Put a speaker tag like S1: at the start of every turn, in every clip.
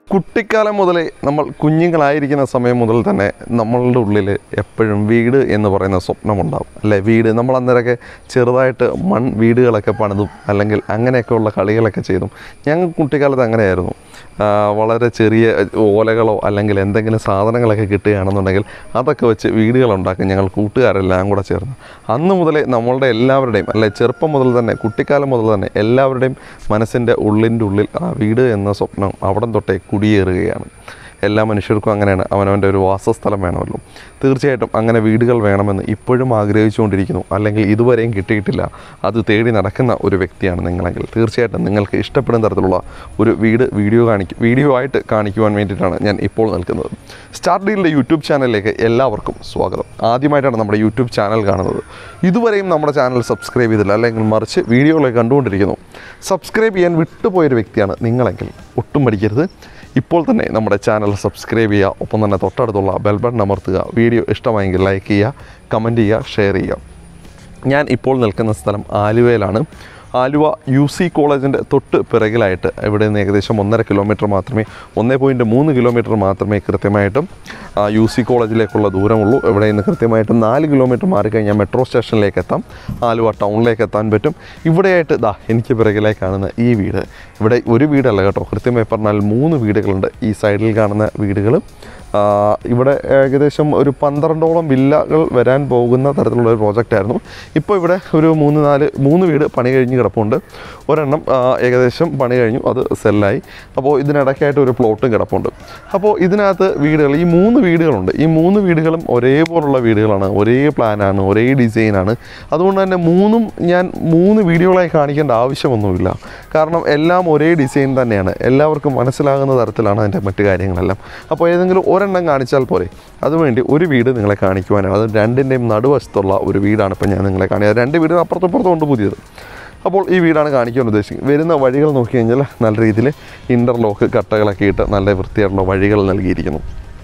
S1: കുട്ടിക്കാലം മുതലേ നമ്മൾ കുഞ്ഞുങ്ങളായിരിക്കുന്ന സമയം മുതൽ തന്നെ നമ്മളുടെ ഉള്ളിൽ എപ്പോഴും വീട് എന്ന് പറയുന്ന സ്വപ്നമുണ്ടാവും അല്ലേ വീട് നമ്മൾ അന്നേരമൊക്കെ ചെറുതായിട്ട് മൺ വീടുകളൊക്കെ പണിതും അല്ലെങ്കിൽ അങ്ങനെയൊക്കെയുള്ള കളികളൊക്കെ ചെയ്തും ഞങ്ങൾ കുട്ടിക്കാലത്ത് അങ്ങനെയായിരുന്നു ആ, വളരെ ചെറിയ ഓലകളോ അല്ലെങ്കിൽ എന്തെങ്കിലും സാധനങ്ങളൊക്കെ കിട്ടുകയാണെന്നുണ്ടെങ്കിൽ അതൊക്കെ വെച്ച് വീടുകളുണ്ടാക്കും ഞങ്ങൾ കൂട്ടുകാരെല്ലാം കൂടെ ചേർന്ന് അന്ന് മുതലേ നമ്മളുടെ എല്ലാവരുടെയും അല്ലെ ചെറുപ്പം മുതൽ തന്നെ കുട്ടിക്കാലം മുതൽ തന്നെ എല്ലാവരുടെയും മനസ്സിൻ്റെ ഉള്ളിൻ്റെ ഉള്ളിൽ ആ വീട് എന്ന സ്വപ്നം അവിടം തൊട്ടേ കുടിയേറുകയാണ് എല്ലാ മനുഷ്യർക്കും അങ്ങനെയാണ് അവനവൻ്റെ ഒരു വാസസ്ഥലം വേണമല്ലോ തീർച്ചയായിട്ടും അങ്ങനെ വീടുകൾ വേണമെന്ന് ഇപ്പോഴും ആഗ്രഹിച്ചുകൊണ്ടിരിക്കുന്നു അല്ലെങ്കിൽ ഇതുവരെയും കിട്ടിയിട്ടില്ല അത് തേടി നടക്കുന്ന ഒരു വ്യക്തിയാണ് നിങ്ങളെങ്കിൽ തീർച്ചയായിട്ടും നിങ്ങൾക്ക് ഇഷ്ടപ്പെടുന്ന തരത്തിലുള്ള ഒരു വീട് വീഡിയോ കാണിക്കും വീഡിയോ ആയിട്ട് കാണിക്കുവാൻ വേണ്ടിയിട്ടാണ് ഞാൻ ഇപ്പോൾ നിൽക്കുന്നത് സ്റ്റാർ ഡീലിൻ്റെ യൂട്യൂബ് ചാനലിലേക്ക് എല്ലാവർക്കും സ്വാഗതം ആദ്യമായിട്ടാണ് നമ്മുടെ യൂട്യൂബ് ചാനൽ കാണുന്നത് ഇതുവരെയും നമ്മുടെ ചാനൽ സബ്സ്ക്രൈബ് ചെയ്തില്ല അല്ലെങ്കിൽ മറിച്ച് വീഡിയോകളെ കണ്ടുകൊണ്ടിരിക്കുന്നു സബ്സ്ക്രൈബ് ചെയ്യാൻ വിട്ടുപോയൊരു വ്യക്തിയാണ് നിങ്ങളെങ്കിൽ ഒട്ടും മടിക്കരുത് ഇപ്പോൾ തന്നെ നമ്മുടെ ചാനൽ സബ്സ്ക്രൈബ് ചെയ്യുക ഒപ്പം തന്നെ തൊട്ടടുത്തുള്ള ബെൽ ബട്ടൺ അമർത്തുക വീഡിയോ ഇഷ്ടമായെങ്കിൽ ലൈക്ക് ചെയ്യുക കമൻറ്റ് ചെയ്യുക ഷെയർ ചെയ്യുക ഞാൻ ഇപ്പോൾ നിൽക്കുന്ന സ്ഥലം ആലുവയിലാണ് ആലുവ യു സി കോളേജിൻ്റെ തൊട്ട് പിറകിലായിട്ട് ഇവിടെ നിന്ന് ഏകദേശം ഒന്നര കിലോമീറ്റർ മാത്രമേ ഒന്നേ പോയിൻറ്റ് മൂന്ന് കിലോമീറ്റർ മാത്രമേ കൃത്യമായിട്ടും ആ, യു സി കോളേജിലേക്കുള്ള ദൂരമുള്ളൂ ഇവിടെ നിന്ന് കൃത്യമായിട്ടും നാല് കിലോമീറ്റർ മാറിക്കഴിഞ്ഞാൽ മെട്രോ സ്റ്റേഷനിലേക്ക് എത്താം ആലുവ ടൗണിലേക്ക് എത്താൻ പറ്റും ഇവിടെയായിട്ട് ദാ എനിക്ക് പിറകിലേക്ക് കാണുന്ന ഈ വീട് ഇവിടെ ഒരു വീടല്ല കേട്ടോ കൃത്യമായി പറഞ്ഞാൽ മൂന്ന് വീടുകളുണ്ട് ഈ സൈഡിൽ കാണുന്ന വീടുകൾ ആ, ഇവിടെ ഏകദേശം ഒരു പന്ത്രണ്ടോളം വില്ലകൾ വരാൻ പോകുന്ന തരത്തിലുള്ള ഒരു പ്രോജക്റ്റായിരുന്നു ഇപ്പോൾ ഇവിടെ ഒരു മൂന്ന് നാല് മൂന്ന് വീട് പണി കഴിഞ്ഞ് കിടപ്പുണ്ട് ഒരെണ്ണം ആ, ഏകദേശം പണി കഴിഞ്ഞു അത് സെല്ലായി അപ്പോൾ ഇതിനിടയ്ക്കായിട്ട് ഒരു പ്ലോട്ടും കിടപ്പുണ്ട് അപ്പോൾ ഇതിനകത്ത് വീടുകൾ ഈ മൂന്ന് വീടുകളുണ്ട് ഈ മൂന്ന് വീടുകളും ഒരേപോലുള്ള വീടുകളാണ് ഒരേ പ്ലാനാണ് ഒരേ ഡിസൈനാണ് അതുകൊണ്ട് തന്നെ മൂന്നും ഞാൻ മൂന്ന് വീഡിയോകളായി കാണിക്കേണ്ട ആവശ്യമൊന്നുമില്ല കാരണം എല്ലാം ഒരേ ഡിസൈൻ തന്നെയാണ് എല്ലാവർക്കും മനസ്സിലാകുന്ന തരത്തിലാണ് അതിൻ്റെ മറ്റു കാര്യങ്ങളെല്ലാം അപ്പോൾ ഏതെങ്കിലും ഒരെണ്ണം കാണിച്ചാൽ പോരെ അതുവേണ്ടി ഒരു വീട് നിങ്ങളെ കാണിക്കുവാനാണ് അത് രണ്ടിൻ്റെയും നടുവശത്തുള്ള ഒരു വീടാണ് ഇപ്പം ഞാൻ നിങ്ങളെ കാണിക്കുക രണ്ട് വീട് അപ്പുറത്തും ഇപ്പുറത്തും ഉണ്ട് പുതിയത് അപ്പോൾ ഈ വീടാണ് കാണിക്കാൻ ഉദ്ദേശിക്കുന്നത് വരുന്ന വഴികൾ നോക്കി കഴിഞ്ഞാൽ നല്ല രീതിയിൽ ഇൻ്റർലോക്ക് കട്ടകളൊക്കെ ഇട്ട് നല്ല വൃത്തിയായിട്ടുള്ള വഴികൾ നൽകിയിരിക്കുന്നു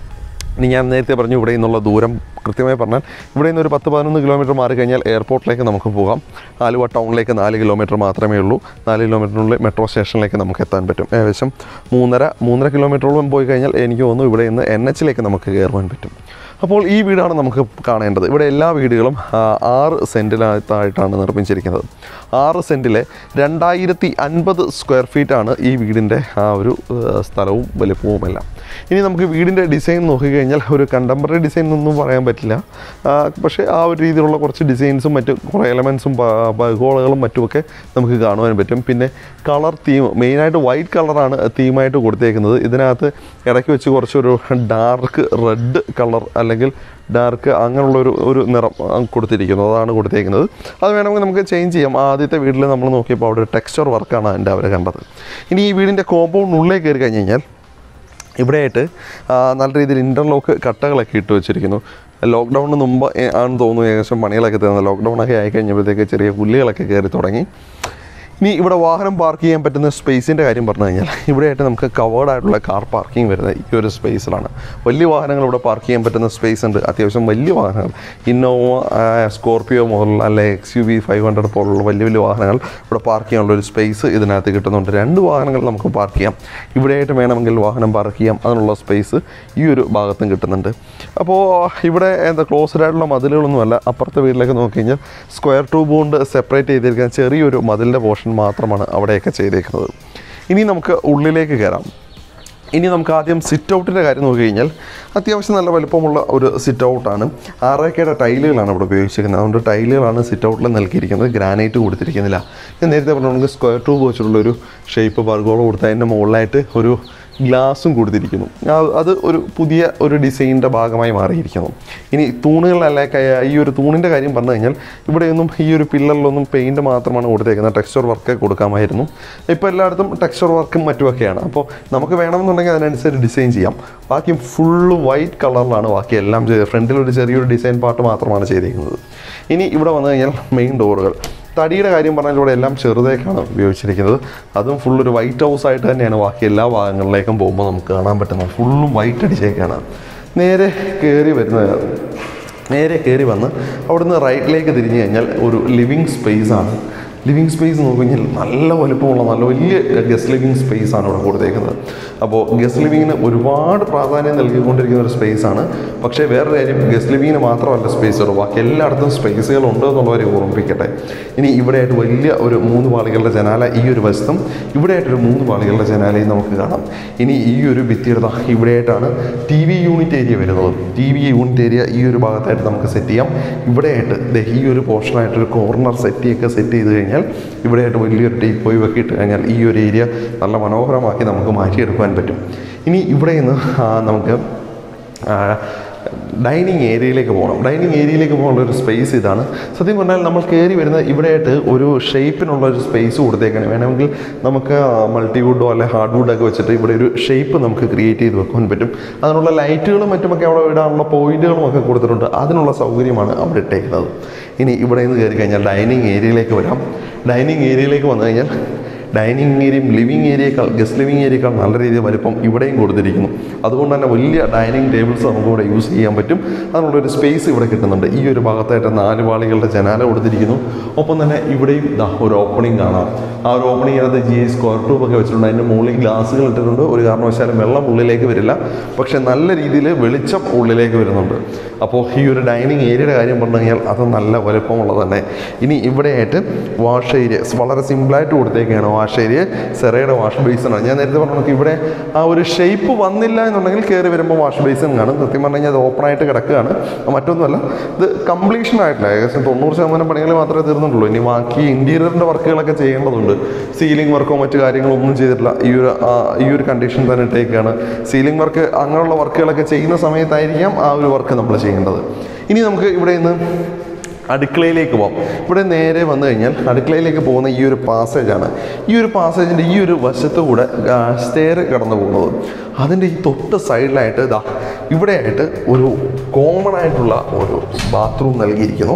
S1: ഇനി ഞാൻ നേരത്തെ പറഞ്ഞു ഇവിടെ നിന്നുള്ള ദൂരം കൃത്യമായി പറഞ്ഞാൽ ഇവിടെ നിന്ന് ഒരു പത്ത് പതിനൊന്ന് കിലോമീറ്റർ മാറി കഴിഞ്ഞാൽ എയർപോർട്ടിലേക്ക് നമുക്ക് പോകാം ആലുവ ടൗണിലേക്ക് നാല് കിലോമീറ്റർ മാത്രമേ ഉള്ളൂ നാല് കിലോമീറ്ററിനുള്ളിൽ മെട്രോ സ്റ്റേഷനിലേക്ക് നമുക്ക് എത്താൻ പറ്റും ഏകദേശം മൂന്നര മൂന്നര കിലോമീറ്ററോളം പോയി കഴിഞ്ഞാൽ എനിക്ക് തോന്നുന്നു ഇവിടെ നിന്ന് എൻ എച്ചിലേക്ക് നമുക്ക് കയറുവാൻ പറ്റും അപ്പോൾ ഈ വീടാണ് നമുക്ക് കാണേണ്ടത് ഇവിടെ എല്ലാ വീടുകളും ആ, ആറ് സെൻറ്റിനകത്തായിട്ടാണ് നിർമ്മിച്ചിരിക്കുന്നത് ആറ് സെൻറ്റിലെ രണ്ടായിരത്തി അൻപത് സ്ക്വയർ ഫീറ്റാണ് ഈ വീടിൻ്റെ ആ ഒരു ആ, സ്ഥലവും വലിപ്പവുമെല്ലാം ഇനി നമുക്ക് വീടിൻ്റെ ഡിസൈൻ നോക്കിക്കഴിഞ്ഞാൽ ഒരു കണ്ടംപററി ഡിസൈൻ ഒന്നും പറയാൻ പറ്റില്ല ആ, പക്ഷേ ആ ഒരു രീതിയിലുള്ള കുറച്ച് ഡിസൈൻസും മറ്റു കുറേ എലമെൻസും ബഹോളുകളും മറ്റുമൊക്കെ നമുക്ക് കാണുവാൻ പറ്റും പിന്നെ കളർ തീം മെയിനായിട്ട് വൈറ്റ് കളറാണ് തീമായിട്ട് കൊടുത്തേക്കുന്നത് ഇതിനകത്ത് ഇടയ്ക്ക് വെച്ച് കുറച്ചൊരു ഡാർക്ക് റെഡ് കളർ അല്ലെങ്കിൽ ഡാർക്ക് അങ്ങനെയുള്ള ഒരു ഒരു നിറം ആ, കൊടുത്തിരിക്കുന്നത് അതാണ് കൊടുത്തേക്കുന്നത് അത് വേണമെങ്കിൽ നമുക്ക് ചേഞ്ച് ചെയ്യാം ആദ്യത്തെ വീട്ടിൽ നമ്മൾ നോക്കിയപ്പോൾ അവിടെ ടെക്സ്ചർ വർക്കാണ് അതിൻ്റെ അവർ കണ്ടത് ഇനി ഈ വീടിൻ്റെ കോമ്പൗണ്ടിനുള്ളിലേക്ക് കയറി കഴിഞ്ഞ് കഴിഞ്ഞാൽ ഇവിടെയായിട്ട് ആ, നല്ല രീതിയിൽ ഇൻ്റർലോക്ക് കട്ടകളൊക്കെ ഇട്ട് വെച്ചിരിക്കുന്നു ലോക്ക്ഡൗണിന് മുമ്പ് ഏ, ആണെന്ന് തോന്നുന്നു ഏകദേശം പണികളൊക്കെ തീർന്നത് ലോക്ക്ഡൗണൊക്കെ ആയി കഴിഞ്ഞപ്പോഴത്തേക്ക് ചെറിയ പുല്ലുകളൊക്കെ കയറി തുടങ്ങി ഇനി ഇവിടെ വാഹനം പാർക്ക് ചെയ്യാൻ പറ്റുന്ന സ്പേസിൻ്റെ കാര്യം പറഞ്ഞു കഴിഞ്ഞാൽ ഇവിടെയായിട്ട് നമുക്ക് കവേർഡ് ആയിട്ടുള്ള കാർ പാർക്കിംഗ് വരുന്നത് ഈ ഒരു സ്പേസിലാണ് വലിയ വാഹനങ്ങൾ ഇവിടെ പാർക്ക് ചെയ്യാൻ പറ്റുന്ന സ്പേസ് ഉണ്ട് അത്യാവശ്യം വലിയ വാഹനങ്ങൾ ഇന്നോവ സ്കോർപ്പിയോ മുതലുള്ള അല്ലെ X U V five hundred പോലുള്ള വലിയ വലിയ വാഹനങ്ങൾ ഇവിടെ പാർക്ക് ചെയ്യാനുള്ള ഒരു സ്പേസ് ഇതിനകത്ത് കിട്ടുന്നുണ്ട് രണ്ട് വാഹനങ്ങൾ നമുക്ക് പാർക്ക് ചെയ്യാം ഇവിടെയായിട്ട് വേണമെങ്കിൽ വാഹനം പാർക്ക് ചെയ്യാം അതിനുള്ള സ്പേസ് ഈ ഒരു ഭാഗത്തും കിട്ടുന്നുണ്ട് അപ്പോൾ ഇവിടെ എന്താ ക്ലോസ്ഡ് ആയിട്ടുള്ള മതിലുകളൊന്നുമല്ല അപ്പുറത്തെ വീട്ടിലേക്ക് നോക്കി കഴിഞ്ഞാൽ സ്ക്വയർ ട്യൂബ് കൊണ്ട് സെപ്പറേറ്റ് ചെയ്തിരിക്കുന്ന ചെറിയൊരു മതിലിൻ്റെ പോർഷൻ മാത്രമാണ് അവിടെയൊക്കെ ചെയ്തേക്കുന്നത് ഇനി നമുക്ക് ഉള്ളിലേക്ക് കയറാം ഇനി നമുക്ക് ആദ്യം സിറ്റ് ഔട്ടിൻ്റെ കാര്യം നോക്കി കഴിഞ്ഞാൽ അത്യാവശ്യം നല്ല വലുപ്പമുള്ള ഒരു സിറ്റ് ഔട്ടാണ് ആറേക്കയുടെ ടൈലുകളാണ് ഇവിടെ ഉപയോഗിച്ചിരിക്കുന്നത് അതുകൊണ്ട് ടൈലുകളാണ് സിറ്റ് ഔട്ടിൽ നൽകിയിരിക്കുന്നത് ഗ്രാനൈറ്റ് കൊടുത്തിരിക്കുന്നില്ല ഞാൻ നേരത്തെ പറഞ്ഞ സ്ക്വയർ ട്യൂബ് വെച്ചിട്ടുള്ള ഒരു ഷേപ്പ് ബർഗോളം കൊടുത്ത് അതിൻ്റെ മുകളിലായിട്ട് ഒരു ഗ്ലാസും കൊടുത്തിരിക്കുന്നു ആ- അത് ഒരു പുതിയ ഒരു ഡിസൈനിൻ്റെ ഭാഗമായി മാറിയിരിക്കുന്നു ഇനി തൂണുകളല്ല ക- ഈ ഒരു തൂണിൻ്റെ കാര്യം പറഞ്ഞു കഴിഞ്ഞാൽ ഇവിടെയൊന്നും ഈ ഒരു പില്ലറിലൊന്നും പെയിൻറ് മാത്രമാണ് കൊടുത്തേക്കുന്നത് ടെക്സ്ചർ വർക്ക് കൊടുക്കാമായിരുന്നു ഇപ്പോൾ എല്ലായിടത്തും ടെക്സ്ചർ വർക്കും മറ്റുമൊക്കെയാണ് അപ്പോൾ നമുക്ക് വേണമെന്നുണ്ടെങ്കിൽ അതിനനുസരിച്ച് ഡിസൈൻ ചെയ്യാം ബാക്കി ഫുള്ള് വൈറ്റ് കളറിലാണ് ബാക്കി എല്ലാം ചെയ്തത് ഫ്രണ്ടിൽ ഒരു ചെറിയൊരു ഡിസൈൻ പാർട്ട് മാത്രമാണ് ചെയ്തിരിക്കുന്നത് ഇനി ഇവിടെ വന്നു കഴിഞ്ഞാൽ മെയിൻ ഡോറുകൾ തടിയുടെ കാര്യം പറഞ്ഞാൽ ഇവിടെ എല്ലാം ചെറുതേക്കാണ് ഉപയോഗിച്ചിരിക്കുന്നത് അതും ഫുൾ ഒരു വൈറ്റ് ഹൗസ് ആയിട്ട് തന്നെയാണ് ബാക്കി എല്ലാ ഭാഗങ്ങളിലേക്കും പോകുമ്പോൾ നമുക്ക് കാണാൻ പറ്റുന്നത് ഫുള്ളും വൈറ്റ് അടിച്ചേക്കാണ് നേരെ കയറി വരുന്നത് നേരെ കയറി വന്ന് അവിടുന്ന് റൈറ്റിലേക്ക് തിരിഞ്ഞു കഴിഞ്ഞാൽ ഒരു ലിവിങ് സ്പേസ് ആണ് ലിവിങ് സ്പേസ് നോക്കിക്കഴിഞ്ഞാൽ നല്ല വലുപ്പമുള്ള നല്ല വലിയ ഗസ്റ്റ് ലിവിങ് സ്പേസ് ആണ് ഇവിടെ കൊടുത്തേക്കുന്നത് അപ്പോൾ ഗസ്റ്റ് ലിവിങ്ങിന് ഒരുപാട് പ്രാധാന്യം നൽകിക്കൊണ്ടിരിക്കുന്ന ഒരു സ്പേസ് ആണ് പക്ഷേ വേറൊരു കാര്യം ഗസ്റ്റ് ലിവിങ്ങിന് മാത്രമല്ല സ്പേസ് ഉള്ളൂ ബാക്കി എല്ലായിടത്തും സ്പേസുകൾ ഉണ്ട് എന്നുള്ളവരെ ഓർമ്മിപ്പിക്കട്ടെ ഇനി ഇവിടെയായിട്ട് വലിയ ഒരു മൂന്ന് പാളികളുടെ ജനാല ഈ ഒരു വശത്തും ഇവിടെയായിട്ടൊരു മൂന്ന് പാളികളുടെ ജനാലയും നമുക്ക് കാണാം ഇനി ഈ ഒരു ഭിത്തിയുടെ ദാ ഇവിടെയായിട്ടാണ് ടി വി യൂണിറ്റ് ഏരിയ വരുന്നത് ടി വി യൂണിറ്റ് ഏരിയ ഈ ഒരു ഭാഗത്തായിട്ട് നമുക്ക് സെറ്റ് ചെയ്യാം ഇവിടെയായിട്ട് ദേ ഈ ഒരു പോർഷനായിട്ട് ഒരു കോർണർ സെറ്റിയൊക്കെ സെറ്റ് ചെയ്ത് കഴിഞ്ഞാൽ ഇവിടെയായിട്ട് വലിയൊരു ടീപ്പോയി ഒക്കെ ഇട്ട് കഴിഞ്ഞാൽ ഈ ഒരു ഏരിയ നല്ല മനോഹരമാക്കി നമുക്ക് മാറ്റിയെടുക്കാൻ പറ്റും ഇനി ഇവിടെ നിന്ന് ആ, നമുക്ക് ഡൈനിങ് ഏരിയയിലേക്ക് പോകണം ഡൈനിങ് ഏരിയയിലേക്ക് പോകാനുള്ള ഒരു സ്പേസ് ഇതാണ് സത്യം പറഞ്ഞാൽ നമ്മൾ കയറി വരുന്ന ഇവിടെയായിട്ട് ഒരു ഷേപ്പിനുള്ള ഒരു സ്പേസ് കൊടുത്തേക്കാണ് വേണമെങ്കിൽ നമുക്ക് മൾട്ടിവുഡോ അല്ലെ ഹാർഡ് വുഡൊക്കെ വെച്ചിട്ട് ഇവിടെ ഒരു ഷേപ്പ് നമുക്ക് ക്രിയേറ്റ് ചെയ്ത് വെക്കാൻ പറ്റും അതിനുള്ള ലൈറ്റുകളും മറ്റുമൊക്കെ അവിടെ ഇടാനുള്ള പോയിന്റുകളും ഒക്കെ കൊടുത്തിട്ടുണ്ട് അതിനുള്ള സൗകര്യമാണ് അവിടെ ഇട്ടേക്കുന്നത് ഇനി ഇവിടെ നിന്ന് കയറി കഴിഞ്ഞാൽ ഡൈനിങ് ഏരിയയിലേക്ക് വരാം ഡൈനിങ് ഏരിയയിലേക്ക് വന്നു കഴിഞ്ഞാൽ ഡൈനിങ് ഏരിയയും ലിവിങ് ഏരിയയേക്കാൾ ഗസ്റ്റ് ലിവിങ് ഏരിയയേക്കാൾ നല്ല രീതിയിൽ വലിപ്പം ഇവിടെയും കൊടുത്തിരിക്കുന്നു അതുകൊണ്ട് തന്നെ വലിയ ഡൈനിങ് ടേബിൾസ് നമുക്ക് ഇവിടെ യൂസ് ചെയ്യാൻ പറ്റും അതിനുള്ളൊരു സ്പേസ് ഇവിടെ കിട്ടുന്നുണ്ട് ഈ ഒരു ഭാഗത്തായിട്ട് നാല് പാളികളുടെ ജനാല കൊടുത്തിരിക്കുന്നു ഒപ്പം തന്നെ ഇവിടെയും ദാ ഒരു ഓപ്പണിംഗ് കാണാം ആ ഒരു ഓപ്പണിംഗ് അതിനകത്ത് ജി ഐ സ്ക്വയർ ട്യൂബ് ഒക്കെ വെച്ചിട്ടുണ്ട് അതിൻ്റെ മുകളിൽ ഗ്ലാസ്സുകൾ ഇട്ടിട്ടുണ്ട് ഒരു കാരണവശാലും വെള്ളം ഉള്ളിലേക്ക് വരില്ല പക്ഷേ നല്ല രീതിയിൽ വെളിച്ചം ഉള്ളിലേക്ക് വരുന്നുണ്ട് അപ്പോൾ ഈ ഒരു ഡൈനിങ് ഏരിയയുടെ കാര്യം പറഞ്ഞു കഴിഞ്ഞാൽ അത് നല്ല വലുപ്പമുള്ളത് തന്നെ ഇനി ഇവിടെയായിട്ട് വാഷ് ഏരിയ വളരെ സിമ്പിളായിട്ട് കൊടുത്തേക്കാണ് വാഷ് ഏരിയ സെറയുടെ വാഷ് ബേസിനാണ് ഞാൻ നേരത്തെ പറഞ്ഞ കണക്ക് ഇവിടെ ആ ഒരു ഷേപ്പ് വന്നില്ല എന്നുണ്ടെങ്കിൽ കയറി വരുമ്പോൾ വാഷ് ബേസിൻ കാണും സത്യം പറഞ്ഞു കഴിഞ്ഞാൽ അത് ഓപ്പൺ ആയിട്ട് കിടക്കുകയാണ് മറ്റൊന്നുമല്ല ഇത് കംപ്ലീഷൻ ആയിട്ടില്ല ഏകദേശം തൊണ്ണൂറ് ശതമാനം പണികൾ മാത്രമേ തീർന്നിട്ടുള്ളൂ ഇനി ബാക്കി ഇൻറ്റീരിയറിൻ്റെ വർക്കുകളൊക്കെ ചെയ്യേണ്ടതുണ്ട് സീലിംഗ് വർക്കോ മറ്റു കാര്യങ്ങളോ ഒന്നും ചെയ്തിട്ടില്ല ഈ ഒരു ആ, ഈ ഒരു കണ്ടീഷൻ തന്നെ ഇട്ടേക്കാണ് സീലിംഗ് വർക്ക് അങ്ങനെയുള്ള വർക്കുകളൊക്കെ ചെയ്യുന്ന സമയത്തായിരിക്കാം ആ ഒരു വർക്ക് നമ്മൾ ചെയ്യേണ്ടത് ഇനി നമുക്ക് ഇവിടെ നിന്ന് അടുക്കളയിലേക്ക് പോകാം ഇവിടെ നേരെ വന്നു കഴിഞ്ഞാൽ അടുക്കളയിലേക്ക് പോകുന്ന ഈ ഒരു പാസേജാണ് ഈ ഒരു പാസേജിൻ്റെ ഈ ഒരു വശത്ത് കൂടെ സ്റ്റെയർ കടന്നു പോകുന്നത് അതിൻ്റെ ഈ തൊട്ട് സൈഡിലായിട്ട് ഇതാ ഇവിടെയായിട്ട് ഒരു കോമൺ ആയിട്ടുള്ള ഒരു ബാത്റൂം നൽകിയിരിക്കുന്നു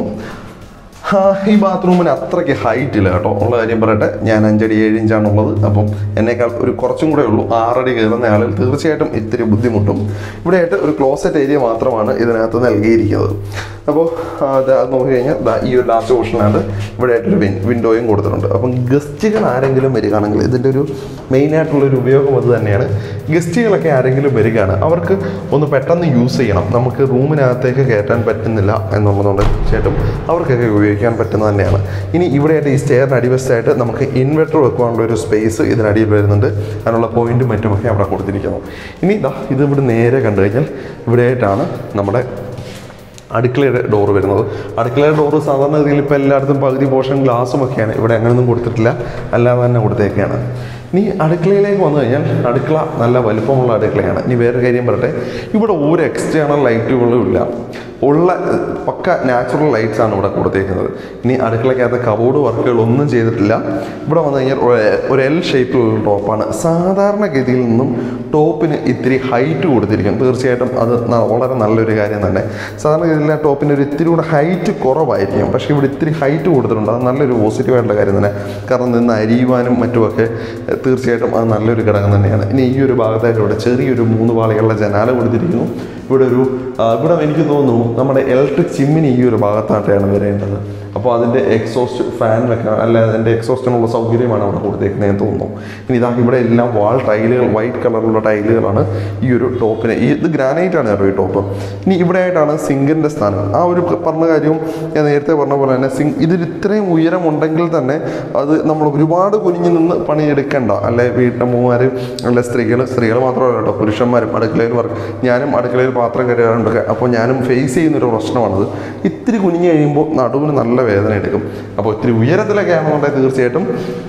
S1: ആ, ഈ ബാത്റൂമിന് അത്രയ്ക്ക് ഹൈറ്റ് ഇല്ല കേട്ടോ ഉള്ള കാര്യം പറയട്ടെ ഞാൻ അഞ്ചടി ഏഴ് ഇഞ്ചാണുള്ളത് അപ്പം എന്നേക്കാൾ ഒരു കുറച്ചും കൂടെ ഉള്ളൂ ആറടി കയറുന്ന ആളിൽ തീർച്ചയായിട്ടും ഇത്തിരി ബുദ്ധിമുട്ടും ഇവിടെയായിട്ട് ഒരു ക്ലോസറ്റ് ഏരിയ മാത്രമാണ് ഇതിനകത്ത് നൽകിയിരിക്കുന്നത് അപ്പോൾ അത് നോക്കി കഴിഞ്ഞാൽ ദാ ഈ ഒരു ലാസ്റ്റ് പോർഷനാണ് ഇവിടെ ആയിട്ടൊരു വിൻ വിൻഡോയും കൊടുത്തിട്ടുണ്ട് അപ്പം ഗസ്റ്റുകൾ ആരെങ്കിലും വരികയാണെങ്കിൽ ഇതിൻ്റെ ഒരു മെയിനായിട്ടുള്ളൊരു ഉപയോഗം അത് തന്നെയാണ് ഗസ്റ്റുകളൊക്കെ ആരെങ്കിലും വരികയാണ് അവർക്ക് ഒന്ന് പെട്ടെന്ന് യൂസ് ചെയ്യണം നമുക്ക് റൂമിനകത്തേക്ക് കയറ്റാൻ പറ്റുന്നില്ല എന്നുള്ളതുകൊണ്ട് തീർച്ചയായിട്ടും അവർക്കൊക്കെ ഉപയോഗിക്കാൻ പറ്റുന്നത് തന്നെയാണ് ഇനി ഇവിടെയായിട്ട് ഈ സ്റ്റെയറിന് അടിവശത്തായിട്ട് നമുക്ക് ഇൻവെർട്ടർ വെക്കാനുള്ള ഒരു സ്പേസ് ഇതിനടിയിൽ വരുന്നുണ്ട് അതിനുള്ള പോയിന്റും മറ്റുമൊക്കെ അവിടെ കൊടുത്തിരിക്കുന്നു ഇനി ദാ ഇത് ഇവിടെ നേരെ കണ്ടു കഴിഞ്ഞാൽ ഇവിടെയായിട്ടാണ് നമ്മുടെ അടുക്കളയുടെ ഡോറ് വരുന്നത് അടുക്കളയുടെ ഡോറ് സാധാരണ രീതിയിൽ ഇപ്പോൾ എല്ലായിടത്തും പകുതി പോർഷൻ ഗ്ലാസും ഒക്കെയാണ് ഇവിടെ അങ്ങനെയൊന്നും കൊടുത്തിട്ടില്ല അല്ലാതെ തന്നെ കൊടുത്തേക്കാണ് ഇനി അടുക്കളയിലേക്ക് വന്നു കഴിഞ്ഞാൽ അടുക്കള നല്ല വലിപ്പമുള്ള അടുക്കളയാണ് ഇനി വേറെ കാര്യം പറയട്ടെ ഇവിടെ ഒരു എക്സ്റ്റേണൽ ലൈറ്റുകളും ഇല്ല ഉള്ള ഏഹ്, പക്ക നാച്ചുറൽ ലൈറ്റ്സ് ആണ് ഇവിടെ കൊടുത്തേക്കുന്നത് ഇനി അടുക്കളയ്ക്കകത്ത് കബോർഡ് വർക്കുകൾ ഒന്നും ചെയ്തിട്ടില്ല ഇവിടെ വന്നു കഴിഞ്ഞാൽ ഒരു- ഒരു എൽ ഷേപ്പിലുള്ള ടോപ്പാണ് സാധാരണഗതിയിൽ നിന്നും ടോപ്പിന് ഇത്തിരി ഹൈറ്റ് കൊടുത്തിരിക്കും തീർച്ചയായിട്ടും അത് ന- വളരെ നല്ലൊരു കാര്യം തന്നെ സാധാരണഗതിയിൽ ആ ടോപ്പിന് ഒരു ഇത്തിരി കൂടെ ഹൈറ്റ് കുറവായിരിക്കും പക്ഷേ ഇവിടെ ഇത്തിരി ഹൈറ്റ് കൊടുത്തിട്ടുണ്ട് അത് നല്ലൊരു പോസിറ്റീവായിട്ടുള്ള കാര്യം തന്നെ കാരണം നിന്ന് അരിയുവാനും മറ്റുമൊക്കെ ഏഹ്, തീർച്ചയായിട്ടും അത് നല്ലൊരു ഘടകം തന്നെയാണ് ഇനി ഈ ഒരു ഭാഗത്തായിട്ട് ഇവിടെ ചെറിയൊരു മൂന്ന് പാളികളുടെ ജനാല കൊടുത്തിരിക്കുന്നു ഇവിടെ ഒരു ആ, ഇവിടെ എനിക്ക് തോന്നുന്നു നമ്മുടെ ഇലക്ട്രിക് ചിമ്മിനി ഈ ഒരു ഭാഗത്തായിട്ടാണ് വരേണ്ടത് അപ്പോൾ അതിൻ്റെ എക്സോസ്റ്റ് ഫാൻ വെക്കാൻ അല്ല അതിൻ്റെ എക്സോസ്റ്റിനുള്ള സൗകര്യമാണ് അവിടെ കൊടുത്തേക്കുന്നതെന്ന് തോന്നുന്നു ഇനി ഇതാ ഇവിടെ എല്ലാം വാൾ ടൈലുകൾ വൈറ്റ് കളറിലുള്ള ടൈലുകളാണ് ഈ ഒരു ടോപ്പിന് ഈ ഇത് ഗ്രാനൈറ്റ് ആണ് കേട്ടോ ഈ ടോപ്പ് ഇനി ഇവിടെ ആയിട്ടാണ് സിങ്കിൻ്റെ സ്ഥാനം ആ ഒരു പറഞ്ഞ കാര്യവും ഞാൻ നേരത്തെ പറഞ്ഞ പോലെ തന്നെ സിങ്ക് ഇതിൽ ഇത്രയും ഉയരം ഉണ്ടെങ്കിൽ തന്നെ അത് നമ്മൾ ഒരുപാട് കുനിഞ്ഞു നിന്ന് പണിയെടുക്കണ്ട അല്ലെ വീട്ടമ്മമാർ അല്ലെ സ്ത്രീകൾ സ്ത്രീകൾ മാത്രമല്ല കേട്ടോ പുരുഷന്മാരും അടുക്കളയിൽ വർക്ക് ഞാനും അടുക്കളയിൽ പാത്രം കരുകാറുണ്ട് അപ്പോൾ ഞാനും ഫേസ് ചെയ്യുന്നൊരു പ്രശ്നമാണത് ഇത്തിരി കുനിഞ്ഞു കഴിയുമ്പോൾ നടുവിന് നല്ല വേദന എടുക്കും അപ്പോൾ ഇത്തിരി ഉയരത്തിലൊക്കെ ആണെന്നുണ്ടെങ്കിൽ തീർച്ചയായിട്ടും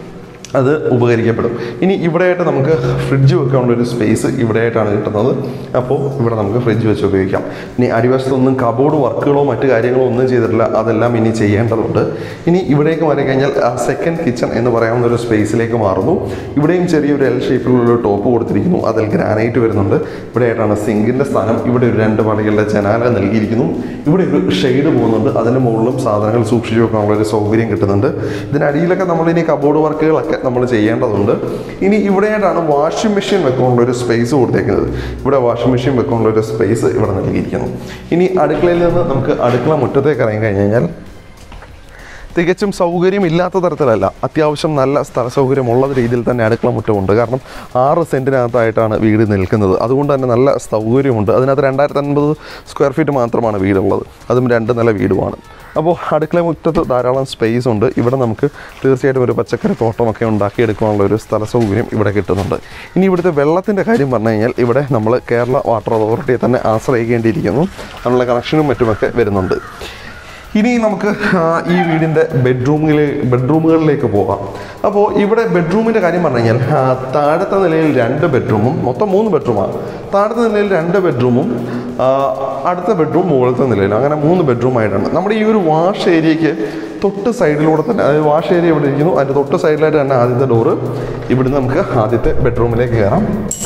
S1: അത് ഉപകരിക്കപ്പെടും ഇനി ഇവിടെയായിട്ട് നമുക്ക് ഫ്രിഡ്ജ് വെക്കാനുള്ള ഒരു സ്പേസ് ഇവിടെയായിട്ടാണ് കിട്ടുന്നത് അപ്പോൾ ഇവിടെ നമുക്ക് ഫ്രിഡ്ജ് വെച്ച് ഉപയോഗിക്കാം ഇനി അടിവശത്തൊന്നും കബോർഡ് വർക്കുകളോ മറ്റു കാര്യങ്ങളോ ഒന്നും ചെയ്തിട്ടില്ല അതെല്ലാം ഇനി ചെയ്യേണ്ടതുണ്ട് ഇനി ഇവിടേക്ക് മാറി കഴിഞ്ഞാൽ സെക്കൻഡ് കിച്ചൺ എന്ന് പറയാവുന്ന ഒരു സ്പേസിലേക്ക് മാറുന്നു ഇവിടെയും ചെറിയൊരു എൽ ഷേപ്പിലുള്ള ഒരു ടോപ്പ് കൊടുത്തിരിക്കുന്നു അതിൽ ഗ്രാനൈറ്റ് വരുന്നുണ്ട് ഇവിടെയായിട്ടാണ് സിങ്കിൻ്റെ സ്ഥാനം ഇവിടെ ഒരു രണ്ട് പണികളുടെ ജനാല നൽകിയിരിക്കുന്നു ഇവിടെ ഒരു ഷെയ്ഡ് പോകുന്നുണ്ട് അതിന് മുകളിലും സാധനങ്ങൾ സൂക്ഷിച്ചു വെക്കാനുള്ള ഒരു സൗകര്യം കിട്ടുന്നുണ്ട് ഇതിനടിയിലൊക്കെ നമ്മൾ ഇനി കബോർഡ് വർക്കുകളൊക്കെ നമ്മൾ ചെയ്യേണ്ടതുണ്ട് ഇനി ഇവിടെയായിട്ടാണ് വാഷിംഗ് മെഷീൻ വെക്കാനുള്ള ഒരു സ്പേസ് കൊടുത്തേക്കുന്നത് ഇവിടെ വാഷിംഗ് മെഷീൻ വെക്കാനുള്ള ഒരു സ്പേസ് ഇവിടെ നൽകിയിരിക്കുന്നു ഇനി അടുക്കളയിൽ നിന്ന് നമുക്ക് അടുക്കള മുറ്റത്തേക്ക് ഇറങ്ങി കഴിഞ്ഞ് കഴിഞ്ഞാൽ തികച്ചും സൗകര്യം ഇല്ലാത്ത തരത്തിലല്ല അത്യാവശ്യം നല്ല സ്ഥല സൗകര്യമുള്ള രീതിയിൽ തന്നെ അടുക്കള മുറ്റമുണ്ട് കാരണം ആറ് സെൻറ്റിനകത്തായിട്ടാണ് വീട് നിൽക്കുന്നത് അതുകൊണ്ട് തന്നെ നല്ല സൗകര്യമുണ്ട് അതിനകത്ത് രണ്ടായിരത്തി അൻപത് സ്ക്വയർ ഫീറ്റ് മാത്രമാണ് വീടുള്ളത് അതും രണ്ട് നില വീടുമാണ് അപ്പോൾ അടുക്കള മുറ്റത്ത് ധാരാളം സ്പേസ് ഉണ്ട് ഇവിടെ നമുക്ക് തീർച്ചയായിട്ടും ഒരു പച്ചക്കറി തോട്ടമൊക്കെ ഉണ്ടാക്കിയെടുക്കാനുള്ള ഒരു സ്ഥല സൗകര്യം ഇവിടെ കിട്ടുന്നുണ്ട് ഇനി ഇവിടുത്തെ വെള്ളത്തിൻ്റെ കാര്യം പറഞ്ഞു കഴിഞ്ഞാൽ ഇവിടെ നമ്മൾ കേരള വാട്ടർ അതോറിറ്റിയെ തന്നെ ആശ്രയിക്കേണ്ടിയിരിക്കുന്നു അതിനുള്ള കണക്ഷനും മറ്റുമൊക്കെ വരുന്നുണ്ട് ഇനി നമുക്ക് ആ, ഈ വീടിൻ്റെ ബെഡ്റൂമിലെ ബെഡ്റൂമുകളിലേക്ക് പോകാം അപ്പോൾ ഇവിടെ ബെഡ്റൂമിൻ്റെ കാര്യം പറഞ്ഞു കഴിഞ്ഞാൽ ആ, താഴത്തെ നിലയിൽ രണ്ട് ബെഡ്റൂമും മൊത്തം മൂന്ന് ബെഡ്റൂമാണ് താഴത്തെ നിലയിൽ രണ്ട് ബെഡ്റൂമും ആ, അടുത്ത ബെഡ്റൂം മുകളിലത്തെ നിലയിൽ അങ്ങനെ മൂന്ന് ബെഡ്റൂമായിട്ടാണ് നമ്മുടെ ഈ ഒരു വാഷ് ഏരിയയ്ക്ക് തൊട്ട് സൈഡിലൂടെ തന്നെ അതായത് വാഷ് ഏരിയ ഇവിടെ ഇരിക്കുന്നു അതിൻ്റെ തൊട്ട് സൈഡിലായിട്ട് തന്നെ ആദ്യത്തെ ഡോറ് ഇവിടുന്ന് നമുക്ക് ആദ്യത്തെ ബെഡ്റൂമിലേക്ക് കയറാം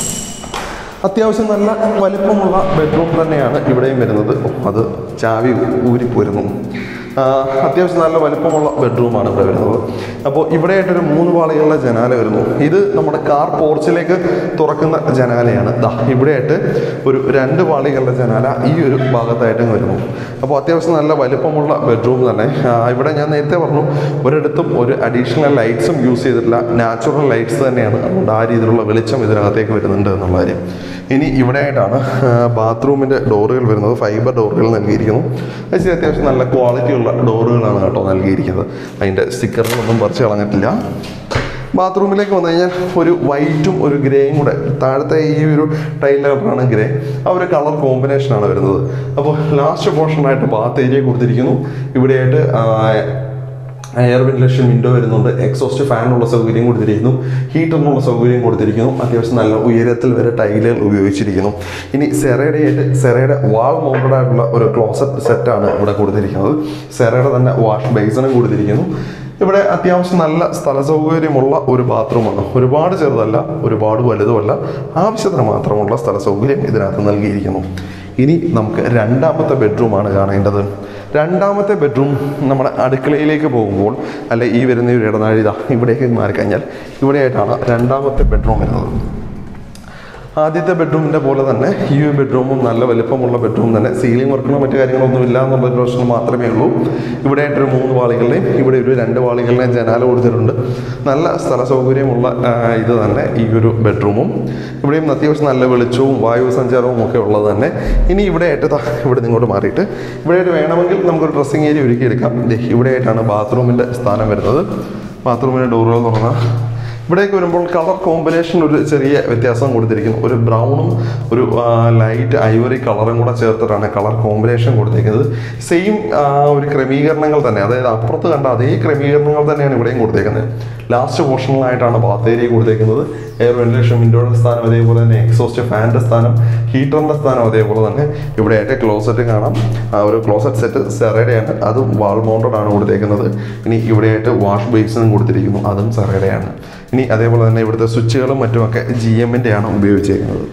S1: അത്യാവശ്യം നല്ല വലിപ്പമുള്ള ബെഡ്റൂം തന്നെയാണ് ഇവിടെയും വരുന്നത് ഓ, അത് ചാവി ഊരിപ്പോരുന്നു ആ, അത്യാവശ്യം നല്ല വലിപ്പമുള്ള ബെഡ്റൂമാണ് ഇവിടെ വരുന്നത് അപ്പോൾ ഇവിടെയായിട്ടൊരു മൂന്ന് പാളികളുടെ ജനാല വരുന്നു ഇത് നമ്മുടെ കാർ പോർച്ചിലേക്ക് തുറക്കുന്ന ജനാലയാണ് ദാ ഇവിടെയായിട്ട് ഒരു രണ്ട് പാളികളുടെ ജനാല ഈ ഒരു ഭാഗത്തായിട്ടും വരുന്നു അപ്പോൾ അത്യാവശ്യം നല്ല വലിപ്പമുള്ള ബെഡ്റൂം തന്നെ ആ, ഇവിടെ ഞാൻ നേരത്തെ പറഞ്ഞു ഒരിടത്തും ഒരു അഡീഷണൽ ലൈറ്റ്സും യൂസ് ചെയ്തിട്ടില്ല നാച്ചുറൽ ലൈറ്റ്സ് തന്നെയാണ് അതുകൊണ്ട് ആ രീതിയിലുള്ള വെളിച്ചം ഇതിനകത്തേക്ക് വരുന്നുണ്ട് എന്നുള്ള കാര്യം ഇനി ഇവിടെയായിട്ടാണ് ബാത്റൂമിൻ്റെ ഡോറുകൾ വരുന്നത് ഫൈബർ ഡോറുകൾ നൽകിയിരിക്കുന്നു അത് ശരി അത്യാവശ്യം നല്ല ക്വാളിറ്റിയുള്ള ഡോറുകളാണ് കേട്ടോ നൽകിയിരിക്കുന്നത് അതിൻ്റെ സ്റ്റിക്കറുകളൊന്നും പറിച്ച് കളഞ്ഞിട്ടില്ല ബാത്റൂമിലേക്ക് വന്നു കഴിഞ്ഞാൽ ഒരു വൈറ്റും ഒരു ഗ്രേയും കൂടെ താഴത്തെ ഈ ഒരു ടൈൽ കളറാണ് ഗ്രേ ആ ഒരു കളർ കോമ്പിനേഷനാണ് വരുന്നത് അപ്പോൾ ലാസ്റ്റ് പോർഷനായിട്ട് ബാത്ത് ഏരിയ കൊടുത്തിരിക്കുന്നു ഇവിടെയായിട്ട് ആ, എയർ വെന്റിലേഷൻ വിൻഡോ വരുന്നുണ്ട് എക്സോസ്റ്റ് ഫാനുള്ള സൗകര്യം കൊടുത്തിരിക്കുന്നു ഹീറ്ററിനുള്ള സൗകര്യം കൊടുത്തിരിക്കുന്നു അത്യാവശ്യം നല്ല ഉയരത്തിൽ വരെ ടൈലുകൾ ഉപയോഗിച്ചിരിക്കുന്നു ഇനി സെറയുടെ ആയിട്ട് സെറയുടെ വാൾ മൗണ്ടഡ് ആയിട്ടുള്ള ഒരു ക്ലോസറ്റ് സെറ്റാണ് ഇവിടെ കൊടുത്തിരിക്കുന്നത് സെറയുടെ തന്നെ വാഷ് ബേസിനും കൊടുത്തിരിക്കുന്നു ഇവിടെ അത്യാവശ്യം നല്ല സ്ഥല സൗകര്യമുള്ള ഒരു ബാത്റൂമാണ് ഒരുപാട് ചെറുതല്ല ഒരുപാട് വലുതുമല്ല ആവശ്യത്തിന് മാത്രമുള്ള സ്ഥല സൗകര്യം ഇതിനകത്ത് നൽകിയിരിക്കുന്നു ഇനി നമുക്ക് രണ്ടാമത്തെ ബെഡ്റൂമാണ് കാണേണ്ടത് രണ്ടാമത്തെ ബെഡ്റൂം നമ്മുടെ അടുക്കളയിലേക്ക് പോകുമ്പോൾ അല്ലെ ഈ വരുന്ന ഒരു ഇടനാഴി ഇതാ ഇവിടേക്ക് മാറിക്കഴിഞ്ഞാൽ ഇവിടെയായിട്ടാണ് രണ്ടാമത്തെ ബെഡ്റൂം വരുന്നത് ആദ്യത്തെ ബെഡ്റൂമിൻ്റെ പോലെ തന്നെ ഈ ഒരു ബെഡ്റൂമും നല്ല വലിപ്പമുള്ള ബെഡ്റൂം തന്നെ സീലിംഗ് വർക്കുകളോ മറ്റു കാര്യങ്ങളൊന്നും ഇല്ല എന്നുള്ളൊരു പ്രശ്നം മാത്രമേ ഉള്ളൂ ഇവിടെ ആയിട്ടൊരു മൂന്ന് വാളികളുടെയും ഇവിടെ ഒരു രണ്ട് വാളികളുടെയും ജനാല കൊടുത്തിട്ടുണ്ട് നല്ല സ്ഥല സൗകര്യമുള്ള ആ, ഇത് തന്നെ ഈ ഒരു ബെഡ്റൂമും ഇവിടെയും അത്യാവശ്യം നല്ല വെളിച്ചവും വായു സഞ്ചാരവും ഒക്കെ ഉള്ളത് തന്നെ ഇനി ഇവിടെ ആയിട്ട് ദാ ഇവിടെ നിന്ന് ഇങ്ങോട്ട് മാറിയിട്ട് ഇവിടെ ആയിട്ട് വേണമെങ്കിൽ നമുക്കൊരു ഡ്രസ്സിങ് ഏരിയ ഒരുക്കിയെടുക്കാം ദേ ഇവിടെ ആയിട്ടാണ് ബാത്റൂമിൻ്റെ സ്ഥാനം വരുന്നത് ബാത്റൂമിൻ്റെ ഡോറുകൾ തുറന്നാൽ ഇവിടേക്ക് വരുമ്പോൾ കളർ കോമ്പിനേഷൻ ഒരു ചെറിയ വ്യത്യാസം കൊടുത്തിരിക്കുന്നു ഒരു ബ്രൗണും ഒരു ലൈറ്റ് ഐവറി കളറും കൂടെ ചേർത്തിട്ടാണ് കളർ കോമ്പിനേഷൻ കൊടുത്തിരിക്കുന്നത് സെയിം ഒരു ക്രമീകരണങ്ങൾ തന്നെ അതായത് അപ്പുറത്ത് കണ്ട അതേ ക്രമീകരണങ്ങൾ തന്നെയാണ് ഇവിടെയും കൊടുത്തേക്കുന്നത് ലാസ്റ്റ് പോർഷനിലായിട്ടാണ് ബാത്ത് ഏരിയ കൊടുത്തേക്കുന്നത് എയർ വെന്റിലേഷൻ വിൻഡോയുടെ സ്ഥാനം അതേപോലെ തന്നെ എക്സോസ്റ്റ് ഫാനിൻ്റെ സ്ഥാനം ഹീറ്ററിൻ്റെ സ്ഥാനം അതേപോലെ തന്നെ ഇവിടെ ആയിട്ട് ക്ലോസറ്റ് കാണാം ആ ഒരു ക്ലോസറ്റ് സെറ്റ് സെറയുടെയാണ് അതും വാൾ മൗണ്ടഡ് ആണ് കൊടുത്തേക്കുന്നത് ഇനി ഇവിടെയായിട്ട് വാഷ് ബേസിനും കൊടുത്തിരിക്കുന്നു അതും സെറയുടെയാണ് ഇനി അതേപോലെ തന്നെ ഇവിടുത്തെ സ്വിച്ചുകളും മറ്റുമൊക്കെ ജി എമ്മിൻ്റെ ആണ് ഉപയോഗിച്ചേക്കുന്നത്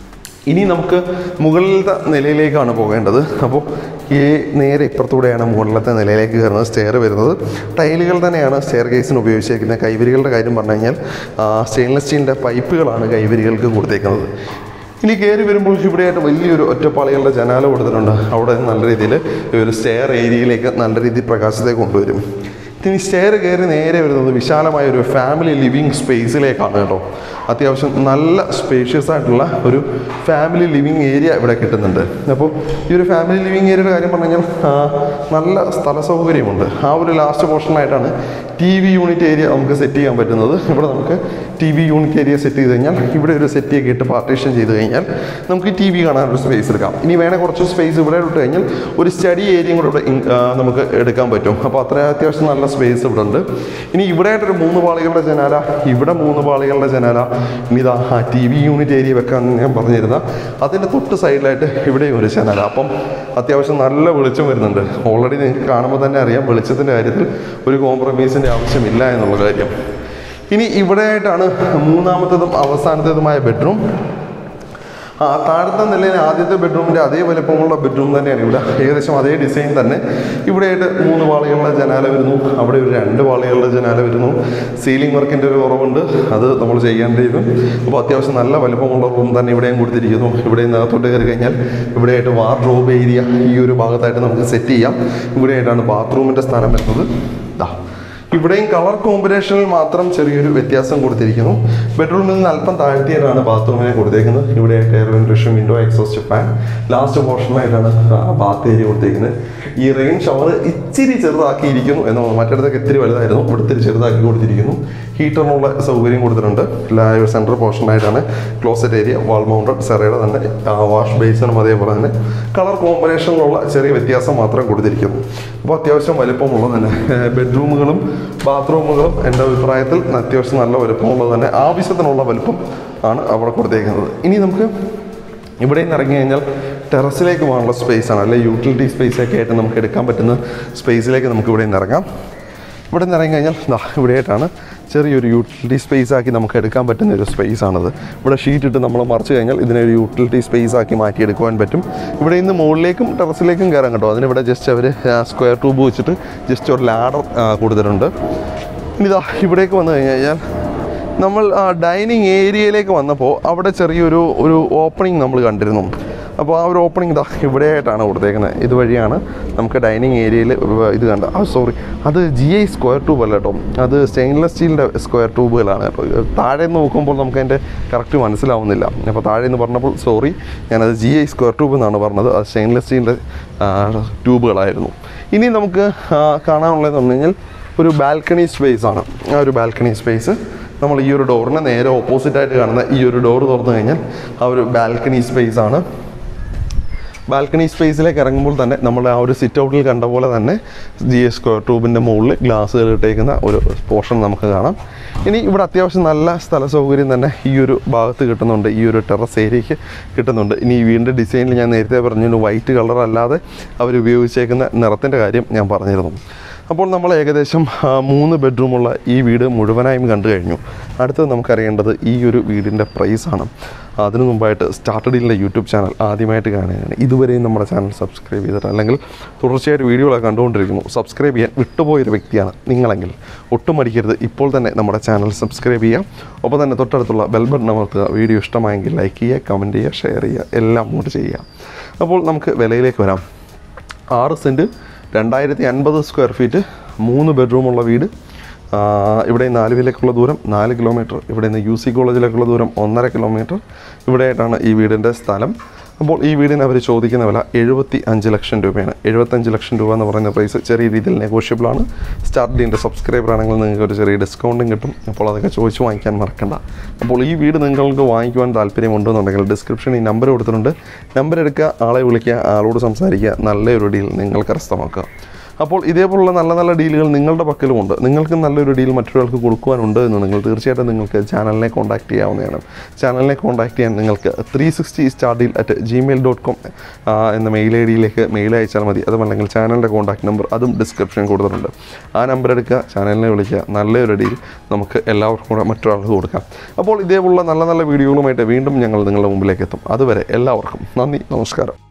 S1: ഇനി നമുക്ക് മുകളിലത്തെ നിലയിലേക്കാണ് പോകേണ്ടത് അപ്പോൾ ഈ നേരെ ഇപ്പുറത്തൂടെയാണ് മുകളിലത്തെ നിലയിലേക്ക് കയറുന്നത് സ്റ്റെയർ വരുന്നത് ടൈലുകൾ തന്നെയാണ് സ്റ്റെയർ കേസിന് ഉപയോഗിച്ചേക്കുന്നത് കൈവരികളുടെ കാര്യം പറഞ്ഞു കഴിഞ്ഞാൽ സ്റ്റെയിൻലെസ് സ്റ്റീലിൻ്റെ പൈപ്പുകളാണ് കൈവരികൾക്ക് കൊടുത്തേക്കുന്നത് ഇനി കയറി വരുമ്പോൾ ഇവിടെയായിട്ട് വലിയൊരു ഒറ്റപ്പാളികളുടെ ജനാല കൊടുത്തിട്ടുണ്ട് അവിടെ നല്ല രീതിയിൽ ഈ ഒരു സ്റ്റെയർ ഏരിയയിലേക്ക് നല്ല രീതിയിൽ പ്രകാശത്തെ കൊണ്ടുവരും ഇനി സ്റ്റെയർ കയറി നേരെ വരുന്നത് വിശാലമായ ഒരു ഫാമിലി ലിവിങ് സ്പേസിലേക്കാണ് കേട്ടോ അത്യാവശ്യം നല്ല സ്പേഷ്യസ് ആയിട്ടുള്ള ഒരു ഫാമിലി ലിവിങ് ഏരിയ ഇവിടെ കിട്ടുന്നുണ്ട് അപ്പോൾ ഈ ഒരു ഫാമിലി ലിവിങ് ഏരിയയുടെ കാര്യം പറഞ്ഞു കഴിഞ്ഞാൽ ആ, നല്ല സ്ഥല സൗകര്യമുണ്ട് ആ ഒരു ലാസ്റ്റ് പോർഷനായിട്ടാണ് ടി വി യൂണിറ്റ് ഏരിയ നമുക്ക് സെറ്റ് ചെയ്യാൻ പറ്റുന്നത് ഇവിടെ നമുക്ക് T V unit area set ചെയ്ത് കഴിഞ്ഞാൽ ഇവിടെ ഒരു സെറ്റ് ഒക്കെ ഇട്ട് പാർട്ടീഷൻ ചെയ്ത് കഴിഞ്ഞാൽ നമുക്ക് ടി വി കാണാനൊരു സ്പേസ് എടുക്കാം ഇനി വേണേൽ കുറച്ച് സ്പേസ് ഇവിടെ ഇട്ട് കഴിഞ്ഞാൽ ഒരു സ്റ്റഡി ഏരിയയും കൂടെ ഇവിടെ ഇൻ- ആ, നമുക്ക് എടുക്കാൻ പറ്റും അപ്പോൾ അത്ര അത്യാവശ്യം നല്ല സ്പേസ് ഇവിടെ ഉണ്ട് ഇനി ഇവിടെ ആയിട്ടൊരു മൂന്ന് പാളികളുടെ ജനാല ഇവിടെ മൂന്ന് പാളികളുടെ ജനാല ഇനി ഇതാ ആ ടി വി യൂണിറ്റ് ഏരിയ വെക്കാൻ ഞാൻ പറഞ്ഞിരുന്ന അതിൻ്റെ തൊട്ട് സൈഡിലായിട്ട് ഇവിടെയും ഒരു ജനാല അപ്പം അത്യാവശ്യം നല്ല വെളിച്ചം വരുന്നുണ്ട് ഓൾറെഡി നിങ്ങൾക്ക് കാണുമ്പോൾ തന്നെ അറിയാം വെളിച്ചത്തിൻ്റെ കാര്യത്തിൽ ഒരു കോംപ്രമൈസിൻ്റെ ആവശ്യമില്ല എന്നുള്ള കാര്യം ഇനി ഇവിടെയായിട്ടാണ് മൂന്നാമത്തതും അവസാനത്തേതുമായ ബെഡ്റൂം ആ താഴത്തെ നിലയിൽ ആദ്യത്തെ ബെഡ്റൂമിൻ്റെ അതേ വലുപ്പമുള്ള ബെഡ്റൂം തന്നെയാണ് ഇവിടെ ഏകദേശം അതേ ഡിസൈൻ തന്നെ ഇവിടെയായിട്ട് മൂന്ന് പാളികളുടെ ജനാല വരുന്നു അവിടെ ഒരു രണ്ട് പാളികളുടെ ജനാല വരുന്നു സീലിംഗ് വർക്കിൻ്റെ ഒരു കുറവുണ്ട് അത് നമ്മൾ ചെയ്യേണ്ടിയിരുന്നു അപ്പോൾ അത്യാവശ്യം നല്ല വലുപ്പമുള്ള റൂം തന്നെ ഇവിടെയും കൊടുത്തിരിക്കുന്നു ഇവിടെ അകത്തോട്ട് കയറി കഴിഞ്ഞാൽ ഇവിടെയായിട്ട് വാർഡ്രോബ് ഏരിയ ഈ ഒരു ഭാഗത്തായിട്ട് നമുക്ക് സെറ്റ് ചെയ്യാം ഇവിടെയായിട്ടാണ് ബാത്റൂമിൻ്റെ സ്ഥാനം വരുന്നത് ദാ ഇവിടെയും കളർ കോമ്പിനേഷനിൽ മാത്രം ചെറിയൊരു വ്യത്യാസം കൊടുത്തിരിക്കുന്നു ബെഡ്റൂമിൽ നിന്ന് അല്പം താഴ്ത്തിയിട്ടാണ് ബാത്റൂമിനെ കൊടുത്തേക്കുന്നത് ഇവിടെ air ventilation window exhaust fan last പോർഷനായിട്ടാണ് ബാത്ത് ഏരിയ കൊടുത്തേക്കുന്നത് ഈ റെയിൻ ഷവർ ഇച്ചിരി ചെറുതാക്കിയിരിക്കുന്നു എന്ന് മറ്റിടത്തൊക്കെ ഇത്തിരി വലുതായിരുന്നു ഇവിടെ ഇത്തിരി ചെറുതാക്കി കൊടുത്തിരിക്കുന്നു ഹീറ്ററിനുള്ള സൗകര്യം കൊടുത്തിട്ടുണ്ട് സെൻട്രൽ പോർഷനായിട്ടാണ് ക്ലോസറ്റ് ഏരിയ വാൾ മൗണ്ടഡ് സെറയുടെ തന്നെ വാഷ് ബേസിനും അതേപോലെ തന്നെ കളർ കോമ്പിനേഷനിലുള്ള ചെറിയ വ്യത്യാസം മാത്രം കൊടുത്തിരിക്കുന്നു അപ്പോൾ അത്യാവശ്യം വലിപ്പമുള്ള തന്നെ ബെഡ്റൂമുകളും ബാത്റൂമുകളും എൻ്റെ അഭിപ്രായത്തിൽ അത്യാവശ്യം നല്ല വലുപ്പമുള്ളത് തന്നെ ആവശ്യത്തിനുള്ള വലുപ്പം ആണ് അവിടെ കൊടുത്തേക്കുന്നത് ഇനി നമുക്ക് ഇവിടെ നിന്ന് ഇറങ്ങി കഴിഞ്ഞാൽ ടെറസിലേക്ക് പോകാനുള്ള സ്പേസ് ആണ് അല്ലെങ്കിൽ യൂട്ടിലിറ്റി സ്പേസ് ഒക്കെ ആയിട്ട് നമുക്ക് എടുക്കാൻ പറ്റുന്ന സ്പേസിലേക്ക് നമുക്ക് ഇവിടെ നിന്ന് ഇറങ്ങാം ഇവിടെ നിന്ന് ഇറങ്ങി കഴിഞ്ഞാൽ ദാ ഇവിടെയായിട്ടാണ് ചെറിയൊരു യൂട്ടിലിറ്റി സ്പേസ് ആക്കി നമുക്ക് എടുക്കാൻ പറ്റുന്ന ഒരു സ്പേസ് ആണത് ഇവിടെ ഷീറ്റ് ഇട്ട് നമ്മൾ മറിച്ച് കഴിഞ്ഞാൽ ഇതിനെ ഒരു യൂട്ടിലിറ്റി സ്പേസ് ആക്കി മാറ്റിയെടുക്കുവാൻ പറ്റും ഇവിടെ നിന്ന് മുകളിലേക്കും ടെറസിലേക്കും കയറാൻ കേട്ടോ അതിനിവിടെ ജസ്റ്റ് അവർ സ്ക്വയർ ട്യൂബ് വെച്ചിട്ട് ജസ്റ്റ് ഒരു ലാഡർ കൊടുത്തിട്ടുണ്ട് ഇനി ഇതാ ഇവിടേക്ക് വന്നു കഴിഞ്ഞ് കഴിഞ്ഞാൽ നമ്മൾ ഡൈനിങ് ഏരിയയിലേക്ക് വന്നപ്പോൾ അവിടെ ചെറിയൊരു ഒരു ഓപ്പണിംഗ് നമ്മൾ കണ്ടിരുന്നു അപ്പോൾ ആ ഒരു ഓപ്പണിംഗ് ഇതാ ഇവിടെയായിട്ടാണ് കൊടുത്തേക്കുന്നത് ഇതുവഴിയാണ് നമുക്ക് ഡൈനിങ് ഏരിയയിൽ ഇത് കണ്ട ആ സോറി അത് ജി ഐ സ്ക്വയർ ട്യൂബ് അല്ല കേട്ടോ അത് സ്റ്റെയിൻലെസ് സ്റ്റീലിൻ്റെ സ്ക്വയർ ട്യൂബുകളാണ് കേട്ടോ താഴെ നിന്ന് നോക്കുമ്പോൾ നമുക്ക് അതിൻ്റെ കറക്റ്റ് മനസ്സിലാവുന്നില്ല അപ്പോൾ താഴെ നിന്ന് പറഞ്ഞപ്പോൾ സോറി ഞാനത് ജി ഐ സ്ക്വയർ ട്യൂബ് എന്നാണ് പറഞ്ഞത് അത് സ്റ്റെയിൻലെസ് സ്റ്റീലിൻ്റെ ട്യൂബുകളായിരുന്നു ഇനി നമുക്ക് ആ, കാണാനുള്ളതെന്ന് പറഞ്ഞു കഴിഞ്ഞാൽ ഒരു ബാൽക്കണി സ്പേസ് ആണ് ആ ഒരു ബാൽക്കണി സ്പേസ് നമ്മൾ ഈ ഒരു ഡോറിന് നേരെ ഓപ്പോസിറ്റ് ആയിട്ട് കാണുന്ന ഈ ഒരു ഡോർ തുറന്നു കഴിഞ്ഞാൽ ആ ഒരു ബാൽക്കണി സ്പേസ് ആണ് ബാൽക്കണി സ്പേസിലേക്ക് ഇറങ്ങുമ്പോൾ തന്നെ നമ്മൾ ആ ഒരു സിറ്റ് ഔട്ടിൽ കണ്ട പോലെ തന്നെ ജി എസ് സ്ക്വയർ ട്യൂബിൻ്റെ മുകളിൽ ഗ്ലാസ്സുകൾ ഇട്ടേക്കുന്ന ഒരു പോർഷൻ നമുക്ക് കാണാം ഇനി ഇവിടെ അത്യാവശ്യം നല്ല സ്ഥല സൗകര്യം തന്നെ ഈ ഒരു ഭാഗത്ത് കിട്ടുന്നുണ്ട് ഈ ഒരു ടെറസ് ഏരിയയ്ക്ക് കിട്ടുന്നുണ്ട് ഇനി ഈ വീടിൻ്റെ ഡിസൈനിൽ ഞാൻ നേരത്തെ പറഞ്ഞു വൈറ്റ് കളർ അല്ലാതെ അവർ ഉപയോഗിച്ചേക്കുന്ന നിറത്തിൻ്റെ കാര്യം ഞാൻ പറഞ്ഞിരുന്നു അപ്പോൾ നമ്മൾ ഏകദേശം ആ, മൂന്ന് ബെഡ്റൂമുള്ള ഈ വീട് മുഴുവനായും കണ്ടു കഴിഞ്ഞു അടുത്തത് നമുക്കറിയേണ്ടത് ഈ ഒരു വീടിൻ്റെ പ്രൈസാണ് അതിനു മുമ്പായിട്ട് സ്റ്റാർട്ട് ഡീലിൻ്റെ യൂട്യൂബ് ചാനൽ ആദ്യമായിട്ട് കാണുകയാണ് ഇതുവരെയും നമ്മുടെ ചാനൽ സബ്സ്ക്രൈബ് ചെയ്തിട്ട് അല്ലെങ്കിൽ തുടർച്ചയായിട്ട് വീഡിയോകളൊക്കെ കണ്ടുകൊണ്ടിരിക്കുന്നു സബ്സ്ക്രൈബ് ചെയ്യാൻ വിട്ടുപോയൊരു വ്യക്തിയാണ് നിങ്ങളെങ്കിൽ ഒട്ടും മടിക്കരുത് ഇപ്പോൾ തന്നെ നമ്മുടെ ചാനൽ സബ്സ്ക്രൈബ് ചെയ്യുക ഒപ്പം തന്നെ തൊട്ടടുത്തുള്ള ബെൽ ബട്ടൺ അമർത്തുക വീഡിയോ ഇഷ്ടമായെങ്കിൽ ലൈക്ക് ചെയ്യുക കമൻറ്റ് ചെയ്യുക ഷെയർ ചെയ്യുക എല്ലാം അങ്ങോട്ട് ചെയ്യുക അപ്പോൾ നമുക്ക് വിലയിലേക്ക് വരാം ആറ് സെൻറ്റ് രണ്ടായിരത്തി അൻപത് സ്ക്വയർ ഫീറ്റ് മൂന്ന് ബെഡ്റൂമുള്ള വീട് ആ, ഇവിടെ നാലുവിലേക്കുള്ള ദൂരം നാല് കിലോമീറ്റർ ഇവിടെ നിന്ന് യു സി കോളേജിലേക്കുള്ള ദൂരം ഒന്നര കിലോമീറ്റർ ഇവിടെയായിട്ടാണ് ഈ വീടിൻ്റെ സ്ഥലം അപ്പോൾ ഈ വീടിന് അവർ ചോദിക്കുന്ന വില എഴുപത്തി അഞ്ച് ലക്ഷം രൂപയാണ് എഴുപത്തഞ്ച് ലക്ഷം രൂപ എന്ന് പറയുന്ന പ്രൈസ് ചെറിയ രീതിയിൽ നെഗോഷ്യബിൾ ആണ് സ്റ്റാർട്ടിൻ്റെ സബ്സ്ക്രൈബർ ആണെങ്കിൽ നിങ്ങൾക്ക് ഒരു ചെറിയ ഡിസ്കൗണ്ടും കിട്ടും അപ്പോൾ അതൊക്കെ ചോദിച്ച് വാങ്ങിക്കാൻ മറക്കണ്ട അപ്പോൾ ഈ വീട് നിങ്ങൾക്ക് വാങ്ങിക്കുവാൻ താല്പര്യമുണ്ടെന്നുണ്ടെങ്കിൽ ഡിസ്ക്രിപ്ഷനിൽ ഈ നമ്പർ കൊടുത്തിട്ടുണ്ട് നമ്പർ എടുക്കുക ആളെ വിളിക്കുക ആളോട് സംസാരിക്കുക നല്ലൊരു ഡീൽ നിങ്ങൾ കരസ്ഥമാക്കുക അപ്പോൾ ഇതേപോലുള്ള നല്ല നല്ല ഡീലുകൾ നിങ്ങളുടെ പക്കലുമുണ്ട് നിങ്ങൾക്ക് നല്ലൊരു ഡീൽ മറ്റൊരാൾക്ക് കൊടുക്കുവാനുണ്ട് എന്നുണ്ടെങ്കിൽ തീർച്ചയായിട്ടും നിങ്ങൾക്ക് ചാനലിനെ കോൺടാക്ട് ചെയ്യാവുന്നതാണ് ചാനലിനെ കോൺടാക്ട് ചെയ്യാൻ നിങ്ങൾക്ക് three sixty star deal at Gmail dot com എന്ന മെയിൽ ഐ ഡിയിലേക്ക് മെയിൽ അയച്ചാൽ മതി അതുമല്ലെങ്കിൽ ചാനലിൻ്റെ കോൺടാക്ട് നമ്പർ അതും ഡിസ്ക്രിപ്ഷൻ കൊടുത്തിട്ടുണ്ട് ആ നമ്പർ എടുക്കുക ചാനലിനെ വിളിക്കുക നല്ലൊരു ഡീൽ നമുക്ക് എല്ലാവർക്കും കൂടെ മറ്റൊരാൾക്ക് കൊടുക്കാം അപ്പോൾ ഇതേപോലുള്ള നല്ല നല്ല വീഡിയോകളുമായിട്ട് വീണ്ടും ഞങ്ങൾ നിങ്ങളുടെ മുമ്പിലേക്ക് എത്തും അതുവരെ എല്ലാവർക്കും നന്ദി നമസ്കാരം